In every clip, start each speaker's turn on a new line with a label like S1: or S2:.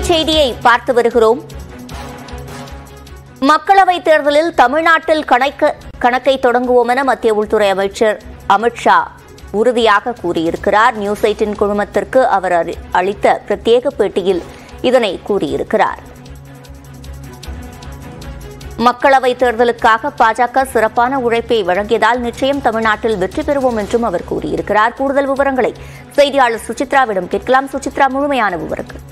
S1: செய்தியை பார்த்து வருகிறோம் மக்களவைத் தேர்தலில் தமிழ்நாட்டில் கணக்கு கணக்கை தொடங்குவோம் என மத்திய உள்துறை அமைச்சர் அமித்ஷா உறுதியாக கூறியிருக்கிறார் நியூஸ் எயிட்டின் குழுமத்திற்கு அவர் அறி- அளித்த பிரத்யேக பேட்டியில் இதனை கூறியிருக்கிறார் மக்களவைத் தேர்தலுக்காக பாஜக சிறப்பான உழைப்பை வழங்கியதால் நிச்சயம் தமிழ்நாட்டில் வெற்றி பெறுவோம் என்றும் அவர் கூறியிருக்கிறார் கூடுதல் விவரங்களை செய்தியாளர் சுசித்ராவிடம் கேட்கலாம் சுசித்ரா முழுமையான விவரங்கள்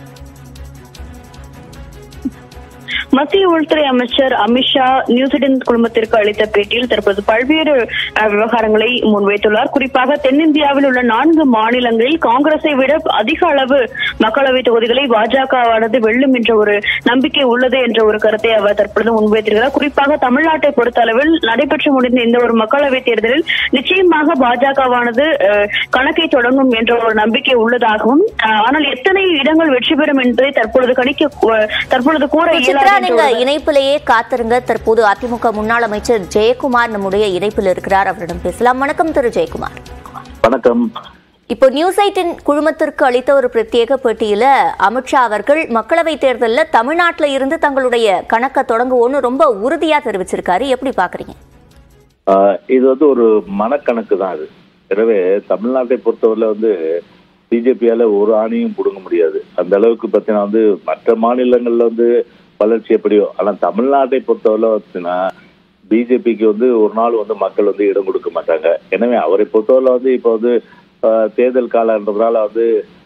S2: மத்திய உள்துறை அமைச்சர் அமித்ஷா நியூசிலாந்து குழுமத்திற்கு அளித்த பேட்டியில் தற்போது பல்வேறு அஹ், விவகாரங்களை முன்வைத்துள்ளார் குறிப்பாக தென்னிந்தியாவில் உள்ள நான்கு மாநிலங்களில் காங்கிரஸை விட அதிக அளவு மக்களவை தொகுதிகளை பாஜகவானது வெல்லும் என்ற ஒரு நம்பிக்கை உள்ளது என்ற ஒரு கருத்தை அவர் தற்பொழுது முன்வைத்திருக்கிறார் குறிப்பாக தமிழ்நாட்டை பொறுத்த அளவில் நடைபெற்று முடிந்த இந்த ஒரு மக்களவை தேர்தலில் நிச்சயமாக பாஜகவானது அஹ், கணக்கை தொடங்கும் என்ற ஒரு நம்பிக்கை உள்ளதாகவும் அஹ், ஆனால் எத்தனை இடங்கள் வெற்றி பெறும் என்பதை தற்பொழுது கணிக்க அஹ், தற்பொழுது கூற
S1: சுசித்ரா
S2: இயலாது என்ற
S1: நீங்க
S2: ஒரு-
S1: இணைப்பிலேயே காத்திருங்க தற்போது அதிமுக முன்னாள் அமைச்சர் ஜெயக்குமார் நம்முடைய இணைப்பில் இருக்கிறார் அவரிடம் பேசலாம் வணக்கம் திரு ஜெயக்குமார்
S3: வணக்கம்
S1: இப்போ நியூஸ் எயிட்டின் குழுமத்திற்கு அளித்த ஒரு பிரத்யேக பேட்டியில அமித்ஷா அவர்கள் மக்களவைத் தேர்தலில் தமிழ்நாட்டில இருந்து தங்களுடைய கணக்கை தொடங்குவோன்னு ரொம்ப உறுதியா தெரிவிச்சிருக்காரு எப்படி பாக்குறீங்க
S3: ஆஹ் இது வந்து ஒரு மனக்கணக்கு தான் அது எனவே தமிழ்நாட்டை பொறுத்தவரை வந்து பிஜேபியால ஒரு ஆணையும் பிடுங்க முடியாது அந்த அளவுக்கு பார்த்தீங்கன்னா வந்து மற்ற மாநிலங்கள்ல வந்து வளர்ச்சி எப்படியோ ஆனா தமிழ்நாட்டை பொறுத்தவரை பார்த்தீங்கன்னா பிஜேபிக்கு வந்து ஒரு நாள் வந்து மக்கள் வந்து இடம் கொடுக்க மாட்டாங்க எனவே அவரை பொறுத்தவரை வந்து இப்போ வந்து ஆஹ் தேர்தல் காலன்றதுனால வந்து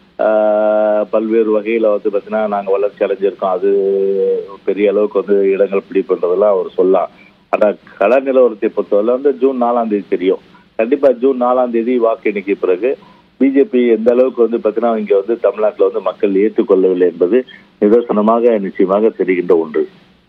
S3: ஆஹ் பல்வேறு வகையில வந்து பார்த்தீங்கன்னா நாங்க வளர்ச்சி அடைஞ்சிருக்கோம் அது பெரிய அளவுக்கு வந்து இடங்கள் பிடிப்புன்றதெல்லாம் அவர் சொல்லலாம் ஆனா கள நிலவரத்தை பொறுத்தவரை வந்து ஜூன் நாலாம் தேதி தெரியும் கண்டிப்பா ஜூன் நாலாம் தேதி வாக்கு எண்ணிக்கை பிறகு பிஜேபி எந்த அளவுக்கு வந்து பார்த்தீங்கன்னா இங்க வந்து தமிழ்நாட்டில் வந்து மக்கள் ஏற்றுக்கொள்ளவில்லை என்பது நிதர்சனமாக நிச்சயமாக தெரிகின்ற ஒன்று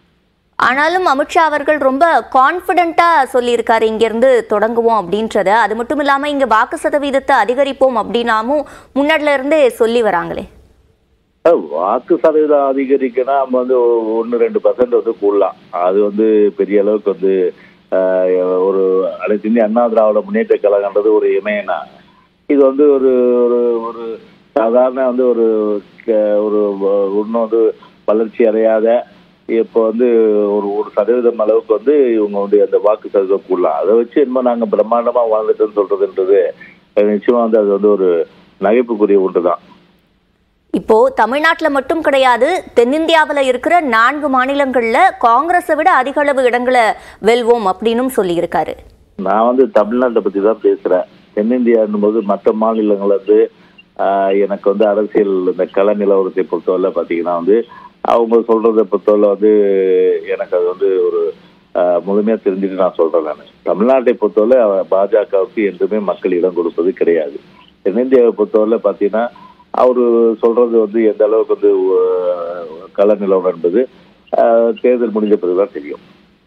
S1: ஆனாலும் அமித்ஷா அவர்கள் ரொம்ப கான்பிடண்டா சொல்லியிருக்காரு இங்கிருந்து தொடங்குவோம் அப்படின்றத அது மட்டும் இல்லாம இங்க வாக்கு சதவீதத்தை அதிகரிப்போம் அப்படின்னாமும் முன்னாடில இருந்தே சொல்லி வராங்களே
S3: அஹ் வாக்கு சதவீதம் அதிகரிக்கனா நம்ம வந்து ஒன்று ரெண்டு பர்சன்ட் வந்து கூடலாம் அது வந்து பெரிய அளவுக்கு வந்து அஹ், ஒரு அனைத்து இந்திய அண்ணா திராவிட முன்னேற்ற கழகன்றது ஒரு இமயனா இது வந்து ஒரு ஒரு ஒரு சாதாரண வந்து ஒரு க- ஒரு வ- இன்னும் வந்து வளர்ச்சி அடையாத இப்போ வந்து ஒரு ஒரு சதவீதம் அளவுக்கு வந்து இவங்க வந்து அந்த வாக்கு சதவீதம் கூடலாம் அதை வச்சு இன்னும் நாங்கள் பிரம்மாண்டமா வாழ்ந்துட்டோம்னு சொல்றதுன்றது அஹ், நிச்சயமா வந்து அது வந்து ஒரு நகைப்புக்குரிய ஒன்று தான்
S1: இப்போ தமிழ்நாட்டுல மட்டும் கிடையாது தென்னிந்தியாவுல இருக்கிற நான்கு மாநிலங்கள்ல காங்கிரஸை விட அதிக அளவு இடங்களை வெல்வோம் அப்படின்னும் சொல்லியிருக்காரு
S3: நான் வந்து தமிழ்நாட்டை பத்தி தான் பேசுறேன் தென்னிந்தியான்னும் போது மற்ற மாநிலங்கள் வந்து ஆஹ், எனக்கு வந்து அரசியல் இந்த கள நிலவரத்தை பொறுத்தவரை பார்த்தீங்கன்னா வந்து அவங்க சொல்றதை பொறுத்தவரை வந்து எனக்கு அது வந்து ஒரு ஆஹ், முழுமையா தெரிஞ்சுட்டு நான் சொல்றேன் நான் தமிழ்நாட்டை பொறுத்தவரை அவ- பாஜகவுக்கு என்றுமே மக்கள் இடம் கொடுப்பது கிடையாது தென்னிந்தியாவை பொறுத்தவரை பார்த்தீங்கன்னா அவரு சொல்றது வந்து எந்த அளவுக்கு வந்து ஆஹ், கள நிலவரம் என்பது ஆஹ், தேர்தல் முடிஞ்ச பிறகுதான் தெரியும்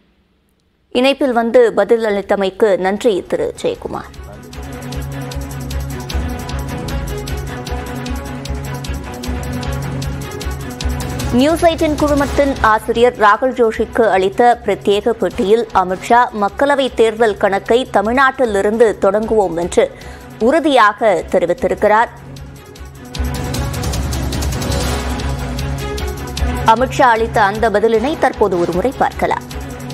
S1: இணைப்பில் வந்து பதில் அளித்தமைக்கு நன்றி திரு ஜெயக்குமார் நியூஸ் எயிட்டின் குழுமத்தின் ஆசிரியர் ராகுல் ஜோஷிக்கு அளித்த பிரத்யேக பேட்டியில் அமித்ஷா மக்களவைத் தேர்தல் கணக்கை தமிழ்நாட்டிலிருந்து தொடங்குவோம் என்று உறுதியாக தெரிவித்திருக்கிறார் அமித்ஷா அளித்த அந்த பதிலினை தற்போது ஒருமுறை பார்க்கலாம்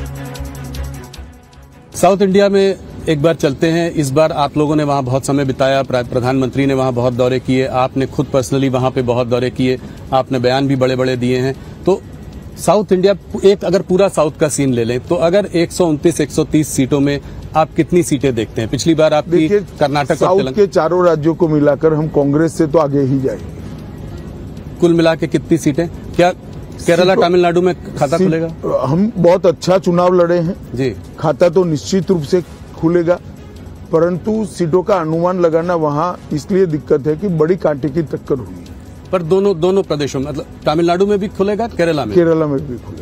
S4: साउथ इंडिया में एक बार चलते हैं इस बार आप लोगों ने वहां बहुत समय बिताया प्रा- प्रधानमंत्री ने वहां बहुत दौरे किए आपने खुद पर्सनली वहां पे बहुत दौरे किए आपने बयान भी बड़े बड़े दिए हैं तो साउथ इंडिया एक अगर पूरा साउथ का सीन ले लें तो अगर 129 130 सीटों में आप कितनी सीटें देखते हैं पिछली बार आपकी
S5: देखिए
S4: कर्नाटक और
S5: साउथ
S4: तेलंगाना
S5: के चारों राज्यों को मिलाकर हम कांग्रेस से तो आगे ही जाएंगे
S4: कुल मिला के कितनी सीटें क्या केरला
S5: सीटों-
S4: तमिलनाडु में खाता
S5: सीट-
S4: खुलेगा
S5: हम बहुत अच्छा चुनाव लड़े हैं
S4: जी
S5: खाता तो निश्चित रूप से खुलेगा परंतु सीटों का अनुमान लगाना वहाँ इसलिए दिक्कत है कि बड़ी कांटे की टक्कर हुई है
S4: पर दोनों दोनों प्रदेशों में मतलब तमिलनाडु में भी खुलेगा केरला में
S5: केरला में भी खुलेगा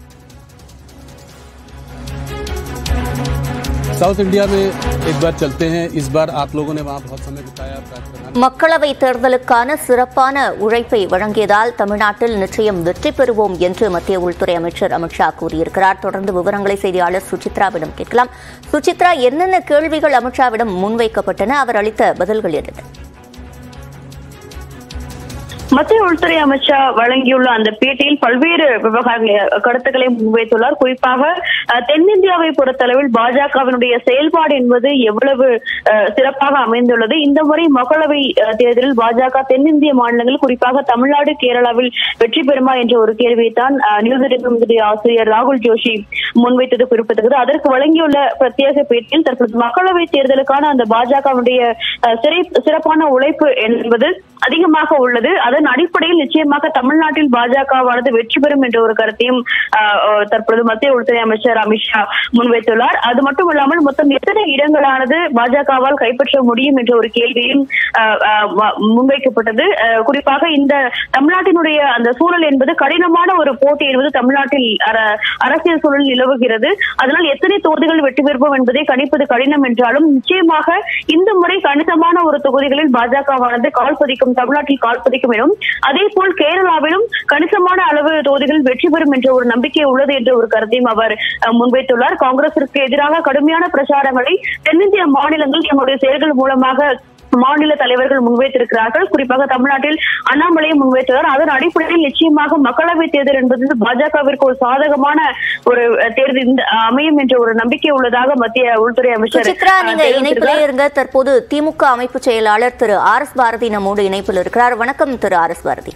S4: साउथ इंडिया में एक बार चलते हैं इस बार आप लोगों ने वहां बहुत समय बिताया प्रधान-
S1: மக்களவைத் தேர்தலுக்கான சிறப்பான உழைப்பை வழங்கியதால் தமிழ்நாட்டில் நிச்சயம் வெற்றி பெறுவோம் என்று மத்திய உள்துறை அமைச்சர் அமித்ஷா கூறியிருக்கிறார் தொடர்ந்து விவரங்களை செய்தியாளர் சுசித்ராவிடம் கேட்கலாம் சுசித்ரா என்னென்ன கேள்விகள் அமித்ஷாவிடம் முன்வைக்கப்பட்டன அவர் அளித்த பதில்கள் என்ன
S2: மத்திய உள்துறை அமைச்சர் வழங்கியுள்ள அந்த பேட்டியில் பல்வேறு விவகாரங்களை கருத்துக்களை முன்வைத்துள்ளார் குறிப்பாக அஹ், தென்னிந்தியாவை பொறுத்தளவில் பாஜகவினுடைய செயல்பாடு என்பது எவ்வளவு அஹ், சிறப்பாக அமைந்துள்ளது இந்த முறை மக்களவை அஹ், தேர்தலில் பாஜக தென்னிந்திய மாநிலங்கள் குறிப்பாக தமிழ்நாடு கேரளாவில் வெற்றி பெறுமா என்ற ஒரு கேள்வியை தான் அஹ், நியூஸ் எடிட்டர் ஆசிரியர் ராகுல் ஜோஷி முன்வைத்தது குறிப்பிட்டது அதற்கு வழங்கியுள்ள பிரத்யேக பேட்டியில் தற்போது மக்களவை தேர்தலுக்கான அந்த பாஜகவுடைய அஹ், சிறை- சிறப்பான உழைப்பு என்பது அதிகமாக உள்ளது அதன் அடிப்படையில் நிச்சயமாக தமிழ்நாட்டில் பாஜகவானது வெற்றி பெறும் என்ற ஒரு கருத்தையும் அஹ், அஹ், தற்பொழுது மத்திய உள்துறை அமைச்சர் அமித்ஷா முன்வைத்துள்ளார் அது மட்டும் இல்லாமல் மொத்தம் எத்தனை இடங்களானது பாஜகவால் கைப்பற்ற முடியும் என்ற ஒரு கேள்வியும் அஹ், அஹ், வ- முன்வைக்கப்பட்டது அஹ், குறிப்பாக இந்த தமிழ்நாட்டினுடைய அந்த சூழல் என்பது கடினமான ஒரு போட்டி என்பது தமிழ்நாட்டில் அர- அரசியல் சூழல் நிலவுகிறது அதனால் எத்தனை தொகுதிகள் வெற்றி பெறுவோம் என்பதை கணிப்பது கடினம் என்றாலும் நிச்சயமாக இந்த முறை கணிசமான ஒரு தொகுதிகளில் பாஜகவானது கால் பதிக்கும் தமிழ்நாட்டில் கால் பதிக்கும் எனும் அதே போல் கேரளாவிலும் கணிசமான அளவு தொகுதிகள் வெற்றி பெறும் என்ற ஒரு நம்பிக்கை உள்ளது என்ற ஒரு கருத்தையும் அவர் அஹ், முன்வைத்துள்ளார் காங்கிரசிற்கு எதிராக கடுமையான பிரச்சாரங்களை தென்னிந்திய மாநிலங்கள் தங்களுடைய செயல்கள் மூலமாக மாநில தலைவர்கள் முன்வைத்திருக்கிறார்கள் குறிப்பாக தமிழ்நாட்டில் அண்ணாமலையை முன்வைத்துள்ளார் அதன் அடிப்படையில் நிச்சயமாக மக்களவை தேர்தல் என்பது பாஜகவிற்கு ஒரு சாதகமான ஒரு அஹ், தேர்தல் இந்த- அமையும் என்ற ஒரு நம்பிக்கை உள்ளதாக மத்திய உள்துறை அமைச்சர்
S1: சுசித்ரா
S2: அஹ்,
S1: நீங்க இணைப்பிலே
S2: தெரிவித்திருக்கிறார்.
S1: இருங்க தற்போது திமுக அமைப்பு செயலாளர் திரு ஆர் எஸ் பாரதி நம்மோடு இணைப்பில் இருக்கிறார் வணக்கம் திரு ஆர் எஸ் பாரதி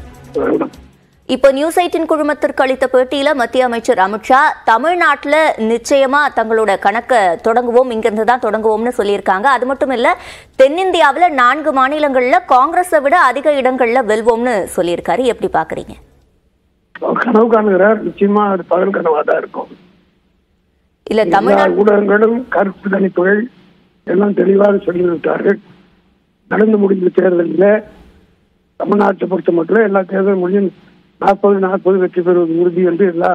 S1: இப்போ நியூஸ் எயிட்டின் குழுமத்திற்கு அளித்த பேட்டியில மத்திய அமைச்சர் அமித்ஷா தமிழ்நாட்டுல நிச்சயமா தங்களோட கணக்கை தொடங்குவோம் இங்கிருந்து தான் தொடங்குவோம்னு சொல்லியிருக்காங்க அது மட்டும் இல்ல தென்னிந்தியாவுல நான்கு மாநிலங்கள்ல காங்கிரஸை விட அதிக இடங்கள்ல வெல்வோம்னு சொல்லியிருக்காரு எப்படி பாக்குறீங்க
S6: அவர் கனவு காணுகிறார் நிச்சயமா அது பகல் கனவா தான் இருக்கும்
S1: இல்ல
S6: எல்லா
S1: தமிழ்நாடு
S6: ஊடகங்களும் கருத்து கணிப்புகள் எல்லாம் தெளிவாக சொல்லிவிட்டார்கள் நடந்து முடிந்த தேர்தலில் தமிழ்நாட்டை பொறுத்த மட்டும் எல்லா தேர்தல் முடியும் நாற்பது நாற்பது வெற்றி பெறுவது உறுதி என்று எல்லா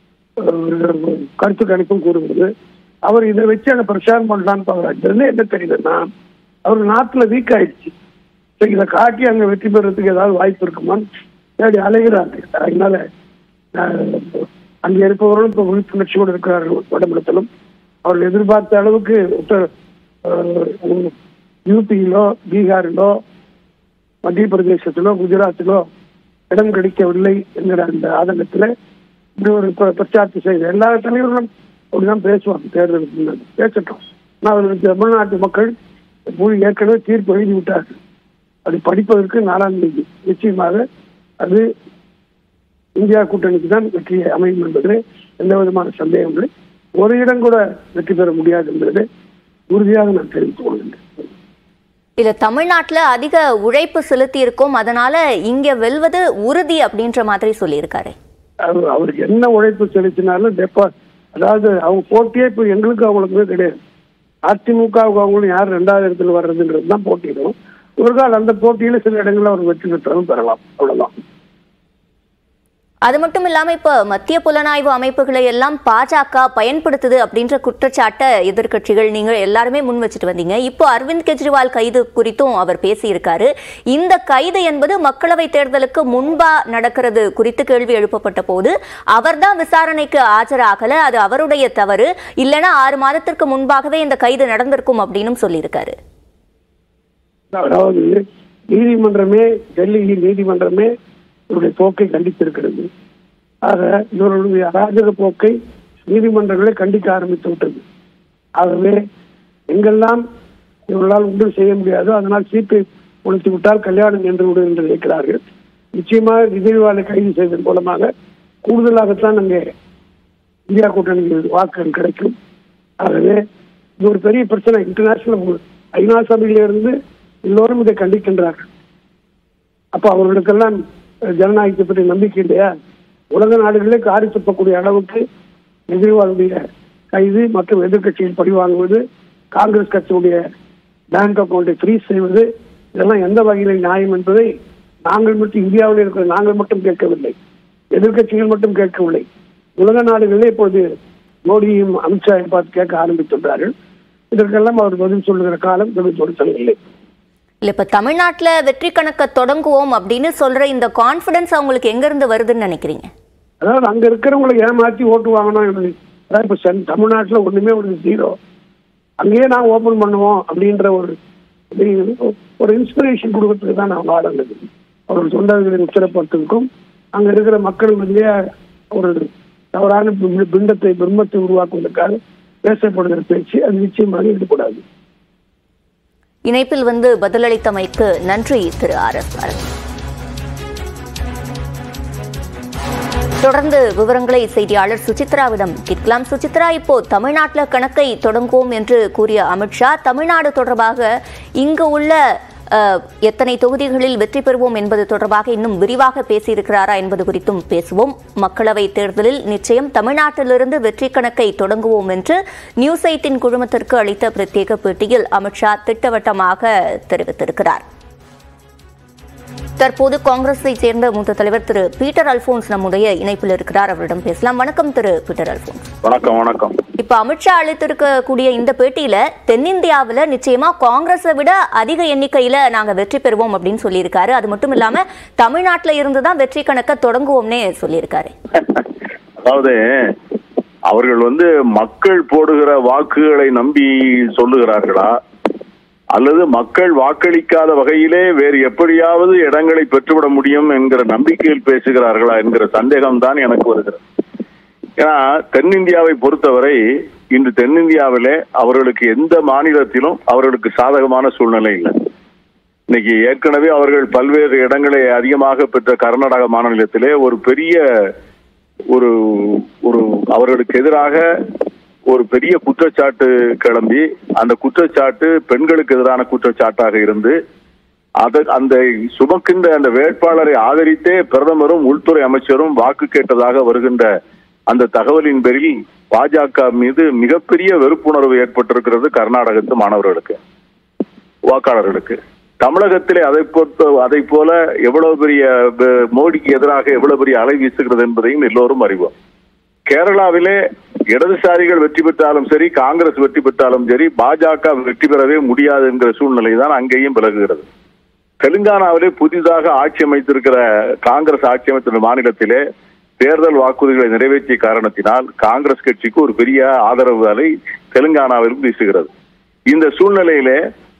S6: அஹ், கருத்து கணிப்பும் கூறுகிறது அவர் இதை வச்சு அந்த பிரச்சாரம் பண்ணலான்னு பார்க்குறாரு இதுல என்ன தெரியுதுன்னா அவர் நாட்டுல வீக் ஆயிடுச்சு சரி, இதை காட்டி அங்க வெற்றி பெறதுக்கு ஏதாவது வாய்ப்பு இருக்குமான்னு தேடி அலைகிறார்கள் அதனால அஹ், அங்க இருப்பவர்களும் இப்போ விழிப்புணர்ச்சியோடு இருக்கிறார்கள் வடமாநிலத்திலும் அவர்கள் எதிர்பார்த்த அளவுக்கு உத்தர அஹ், யூபியிலோ பீகாரிலோ மத்திய பிரதேசத்திலோ குஜராத்திலோ இடம் கிடைக்கவில்லை என்கிற அந்த ஆதங்கத்தில் இப்படி ஒரு பிர- பிரச்சாரத்தை செய்த எல்லா தலைவர்களும் அப்படிதான் பேசுவாங்க தேர்தலுக்கு முன்னாடி பேசட்டும் ஆனால் அவர்களுக்கு தமிழ்நாட்டு மக்கள் மொழி ஏற்கனவே தீர்ப்பு எழுதி விட்டார்கள் அது படிப்பதற்கு நாலாம் தேதி நிச்சயமாக அது இந்தியா கூட்டணிக்கு தான் வெற்றி அமையும் என்பது எந்த விதமான சந்தேகம் இல்லை ஒரு இடம் கூட வெற்றி பெற முடியாது என்பது உறுதியாக நான் தெரிவித்துக் கொள்கின்றேன்
S1: இல்ல தமிழ்நாட்டுல அதிக உழைப்பு செலுத்தி இருக்கோம் அதனால இங்க வெல்வது உறுதி அப்படின்ற மாதிரி சொல்லியிருக்காரு
S6: அவர் அவருக்கு என்ன உழைப்பு செலுத்தினாலும் டெப்பா அதாவது அவங்க போட்டியே இப்போ எங்களுக்கு அவங்களுக்குமே கிடையாது அதிமுகவுக்கு அவங்களும் யார் ரெண்டாவது இடத்துல வர்றதுன்றது தான் போட்டியிடும் ஒரு கால் அந்த போட்டியில சில இடங்களில் அவர் வெற்றி பெற்றாலும் பெறலாம் அவ்வளவுதான்
S1: அது மட்டும் இல்லாம இப்ப மத்திய புலனாய்வு அமைப்புகளை எல்லாம் பாஜக பயன்படுத்துது அப்படின்ற குற்றச்சாட்டை எதிர்க்கட்சிகள் நீங்க எல்லாருமே முன் வச்சுட்டு வந்தீங்க இப்போ அரவிந்த் கெஜ்ரிவால் கைது குறித்தும் அவர் பேசியிருக்காரு இந்த கைது என்பது மக்களவை தேர்தலுக்கு முன்பா நடக்கிறது குறித்து கேள்வி எழுப்பப்பட்ட போது அவர்தான் விசாரணைக்கு ஆஜராகல அது அவருடைய தவறு இல்லைன்னா ஆறு மாதத்திற்கு முன்பாகவே இந்த கைது நடந்திருக்கும் அப்படின்னு சொல்லியிருக்காரு
S6: அதாவது நீதிமன்றமே டெல்லி நீதிமன்றமே இவருடைய போக்கை கண்டித்திருக்கிறது ஆக இவர்களுடைய அராஜக போக்கை நீதிமன்றங்களே கண்டிக்க ஆரம்பித்து விட்டது ஆகவே எங்கெல்லாம் இவர்களால் ஒன்றும் செய்ய முடியாதோ அதனால் சிபிஐ ஒழித்து விட்டால் கல்யாணம் என்று விடும் என்று நினைக்கிறார்கள் நிச்சயமாக கெஜ்ரிவாலை கைது செய்வதன் மூலமாக கூடுதலாகத்தான் அங்கே இந்தியா கூட்டணிக்கு வாக்குகள் கிடைக்கும் ஆகவே இது ஒரு பெரிய பிரச்சனை இன்டர்நேஷனல் ஐநா சபையிலிருந்து எல்லோரும் இதை கண்டிக்கின்றார்கள் அப்ப அவர்களுக்கெல்லாம் அஹ், ஜனநாயகத்தை பற்றி நம்பிக்கை இல்லையா உலக நாடுகளே காரி துப்பக்கூடிய அளவுக்கு கெஜ்ரிவாலுடைய கைது மற்றும் எதிர்க்கட்சியில் பழிவாங்குவது காங்கிரஸ் கட்சியுடைய பேங்க் அக்கௌண்ட்டை ஃப்ரீஸ் செய்வது இதெல்லாம் எந்த வகையில் நியாயம் என்பதை நாங்கள் மட்டும் இந்தியாவில் இருக்கிற நாங்கள் மட்டும் கேட்கவில்லை எதிர்க்கட்சிகள் மட்டும் கேட்கவில்லை உலக நாடுகளே இப்போது மோடியும் அமித்ஷாவையும் பார்த்து கேட்க ஆரம்பித்துள்ளார்கள் இதற்கெல்லாம் அவர் பதில் சொல்லுகிற காலம் வெகு தொடுத்தல் இல்லை
S1: இல்ல இப்ப தமிழ்நாட்டுல வெற்றி கணக்க தொடங்குவோம் அப்படின்னு சொல்ற இந்த கான்பிடன்ஸ் அவங்களுக்கு எங்க இருந்து வருதுன்னு நினைக்கிறீங்க
S6: அதாவது அங்க இருக்கிறவங்களை ஏமாத்தி ஓட்டு வாங்கணும் என்று- அதாவது இப்ப சென்- தமிழ்நாட்டுல ஒண்ணுமே ஒரு ஜீரோ அங்கேயே நான் ஓபன் பண்ணுவோம் அப்படின்ற ஒரு ஒரு இன்ஸ்பிரேஷன் கொடுக்கறதுக்கு தான் நான் வாடனது அவர்கள் தொண்டர்களின் உச்சரப்படுத்துவதற்கும் அங்க இருக்கிற மக்கள் மத்திய ஒரு தவறான பி- பிண்டத்தை பிரம்மத்தை உருவாக்குவதற்காக பேசப்படுகிற பேச்சு அது நிச்சயமாக இருக்கக்கூடாது
S1: இணைப்பில் வந்து பதிலளித்தமைக்கு நன்றி திரு ஆர் எஸ் பாரதி தொடர்ந்து விவரங்களை செய்தியாளர் சுசித்ராவிடம் கேட்கலாம் சுசித்ரா இப்போ தமிழ்நாட்டில் கணக்கை தொடங்குவோம் என்று கூறிய அமித்ஷா தமிழ்நாடு தொடர்பாக இங்கு உள்ள அஹ், எத்தனை தொகுதிகளில் வெற்றி பெறுவோம் என்பது தொடர்பாக இன்னும் விரிவாக பேசியிருக்கிறாரா என்பது குறித்தும் பேசுவோம் மக்களவை தேர்தலில் நிச்சயம் தமிழ்நாட்டிலிருந்து வெற்றி கணக்கை தொடங்குவோம் என்று நியூஸ் எயிட்டின் குழுமத்திற்கு அளித்த பிரத்யேக பேட்டியில் அமித்ஷா திட்டவட்டமாக தெரிவித்திருக்கிறார் தற்போது காங்கிரஸை சேர்ந்த மூத்த தலைவர் திரு பீட்டர் அல்போன்ஸ் நம்முடைய இணைப்பில் இருக்கிறார் அவரிடம் பேசலாம் வணக்கம் திரு பீட்டர் அல்போன்ஸ்
S3: வணக்கம் வணக்கம்
S1: இப்ப அமித்ஷா அளித்திருக்கக்கூடிய இந்த பேட்டியில தென்னிந்தியாவுல நிச்சயமா காங்கிரஸை விட அதிக எண்ணிக்கையில நாங்க வெற்றி பெறுவோம் அப்படின்னு சொல்லியிருக்காரு அது மட்டும் இல்லாம தமிழ்நாட்டுல இருந்து தான் வெற்றி கணக்க தொடங்குவோம்னே சொல்லியிருக்காரு
S3: அதாவது அவர்கள் வந்து மக்கள் போடுகிற வாக்குகளை நம்பி சொல்லுகிறார்களா அல்லது மக்கள் வாக்களிக்காத வகையிலே வேறு எப்படியாவது இடங்களை பெற்றுவிட முடியும் என்கிற நம்பிக்கையில் பேசுகிறார்களா என்கிற சந்தேகம் தான் எனக்கு வருகிறது ஏன்னா தென்னிந்தியாவை பொறுத்தவரை இன்று தென்னிந்தியாவிலே அவர்களுக்கு எந்த மாநிலத்திலும் அவர்களுக்கு சாதகமான சூழ்நிலை இல்லை இன்னைக்கு ஏற்கனவே அவர்கள் பல்வேறு இடங்களை அதிகமாக பெற்ற கர்நாடக மாநிலத்திலே ஒரு பெரிய ஒரு ஒரு அவர்களுக்கு எதிராக ஒரு பெரிய குற்றச்சாட்டு கிளம்பி அந்த குற்றச்சாட்டு பெண்களுக்கு எதிரான குற்றச்சாட்டாக இருந்து அது அந்த சுமக்கின்ற அந்த வேட்பாளரை ஆதரித்தே பிரதமரும் உள்துறை அமைச்சரும் வாக்கு கேட்டதாக வருகின்ற அந்த தகவலின் பேரில் பாஜக மீது மிகப்பெரிய வெறுப்புணர்வு ஏற்பட்டிருக்கிறது கர்நாடகத்து மாணவர்களுக்கு வாக்காளர்களுக்கு தமிழகத்திலே அதை பொறுத்த அதை போல எவ்வளவு பெரிய ப- மோடிக்கு எதிராக எவ்வளவு பெரிய அலை வீசுகிறது என்பதையும் எல்லோரும் அறிவோம் கேரளாவிலே இடதுசாரிகள் வெற்றி பெற்றாலும் சரி காங்கிரஸ் வெற்றி பெற்றாலும் சரி பாஜக வெற்றி பெறவே முடியாது என்கிற சூழ்நிலை தான் அங்கேயும் விலகுகிறது தெலுங்கானாவிலே புதிதாக ஆட்சி அமைத்திருக்கிற காங்கிரஸ் ஆட்சி அமைத்த மாநிலத்திலே தேர்தல் வாக்குறுதிகளை நிறைவேற்றிய காரணத்தினால் காங்கிரஸ் கட்சிக்கு ஒரு பெரிய ஆதரவு அலை தெலுங்கானாவிலும் வீசுகிறது இந்த சூழ்நிலையிலே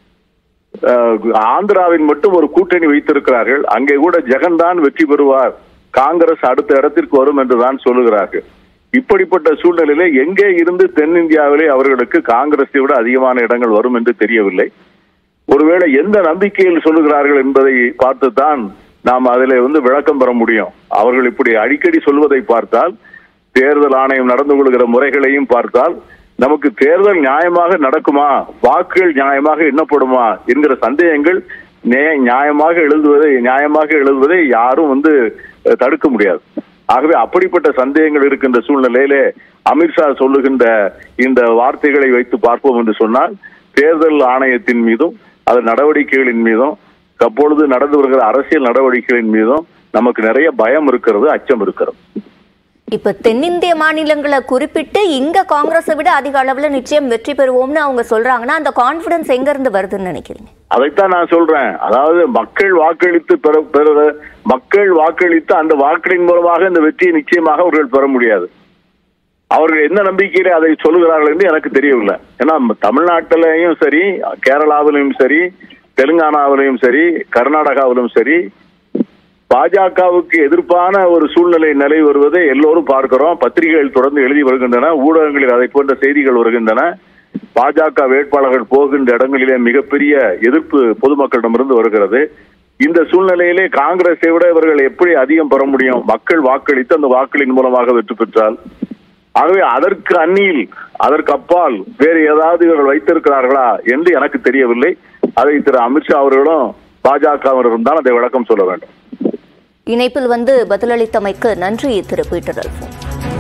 S3: அஹ், ஆந்திராவின் மட்டும் ஒரு கூட்டணி வைத்திருக்கிறார்கள் அங்கே கூட ஜெகன் தான் வெற்றி பெறுவார் காங்கிரஸ் அடுத்த இடத்திற்கு வரும் என்றுதான் சொல்லுகிறார்கள் இப்படிப்பட்ட சூழ்நிலையிலே எங்கே இருந்து தென்னிந்தியாவிலே அவர்களுக்கு காங்கிரஸை விட அதிகமான இடங்கள் வரும் என்று தெரியவில்லை ஒருவேளை எந்த நம்பிக்கையில் சொல்லுகிறார்கள் என்பதை பார்த்துத்தான் நாம் அதிலே வந்து விளக்கம் பெற முடியும் அவர்கள் இப்படி அடிக்கடி சொல்வதை பார்த்தால் தேர்தல் ஆணையம் நடந்து கொள்கிற முறைகளையும் பார்த்தால் நமக்கு தேர்தல் நியாயமாக நடக்குமா வாக்குகள் நியாயமாக எண்ணப்படுமா என்கிற சந்தேகங்கள் நே- நியாயமாக எழுதுவதை நியாயமாக எழுதுவதை யாரும் வந்து அஹ், தடுக்க முடியாது ஆகவே அப்படிப்பட்ட சந்தேகங்கள் இருக்கின்ற சூழ்நிலையிலே அமித்ஷா சொல்லுகின்ற இந்த வார்த்தைகளை வைத்து பார்ப்போம் என்று சொன்னால் தேர்தல் ஆணையத்தின் மீதும் அதன் நடவடிக்கைகளின் மீதும் அப்பொழுது நடந்து வருகிற அரசியல் நடவடிக்கைகளின் மீதும் நமக்கு நிறைய பயம் இருக்கிறது அச்சம் இருக்கிறது
S1: இப்ப தென்னிந்திய மாநிலங்களை குறிப்பிட்டு இங்க காங்கிரஸை விட அதிக அளவுல நிச்சயம் வெற்றி பெறுவோம்னு அவங்க சொல்றாங்கன்னா அந்த கான்பிடன்ஸ் எங்க இருந்து வருதுன்னு நினைக்கிறீங்க
S3: அதைத்தான் நான் சொல்றேன் அதாவது மக்கள் வாக்களித்து பெற பெற மக்கள் வாக்களித்து அந்த வாக்களின் மூலமாக இந்த வெற்றியை நிச்சயமாக அவர்கள் பெற முடியாது அவர்கள் எந்த நம்பிக்கையில அதை சொல்லுகிறார்கள் என்று எனக்கு தெரியவில்லை ஏன்னா தமிழ்நாட்டிலையும் சரி கேரளாவிலும் சரி தெலுங்கானாவிலும் சரி கர்நாடகாவிலும் சரி பாஜகவுக்கு எதிர்ப்பான ஒரு சூழ்நிலை நிலை வருவதை எல்லோரும் பார்க்கிறோம் பத்திரிகைகள் தொடர்ந்து எழுதி வருகின்றன ஊடகங்களில் அதை போன்ற செய்திகள் வருகின்றன பாஜக வேட்பாளர்கள் போகின்ற இடங்களிலே மிகப்பெரிய எதிர்ப்பு பொதுமக்களிடமிருந்து வருகிறது இந்த சூழ்நிலையிலே காங்கிரஸை விட இவர்கள் எப்படி அதிகம் பெற முடியும் மக்கள் வாக்களித்து அந்த வாக்களின் மூலமாக வெற்றி பெற்றால் ஆகவே அதற்கு அந்நியில் அதற்கு அப்பால் வேறு ஏதாவது இவர்கள் வைத்திருக்கிறார்களா என்று எனக்கு தெரியவில்லை அதை திரு அமித்ஷா அவர்களும் பாஜகவினரும் தான் அதை விளக்கம் சொல்ல வேண்டும்
S1: இணைப்பில் வந்து பதிலளித்தமைக்கு நன்றி திரு பீட்டர் அல்போன்ஸ்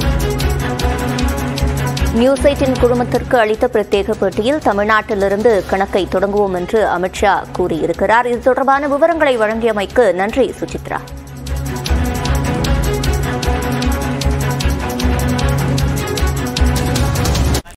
S1: நியூஸ் எயிட்டின் குழுமத்திற்கு அளித்த பிரத்யேக பேட்டியில் தமிழ்நாட்டிலிருந்து கணக்கை தொடங்குவோம் என்று அமித்ஷா கூறியிருக்கிறார் இது தொடர்பான விவரங்களை வழங்கியமைக்கு நன்றி சுசித்ரா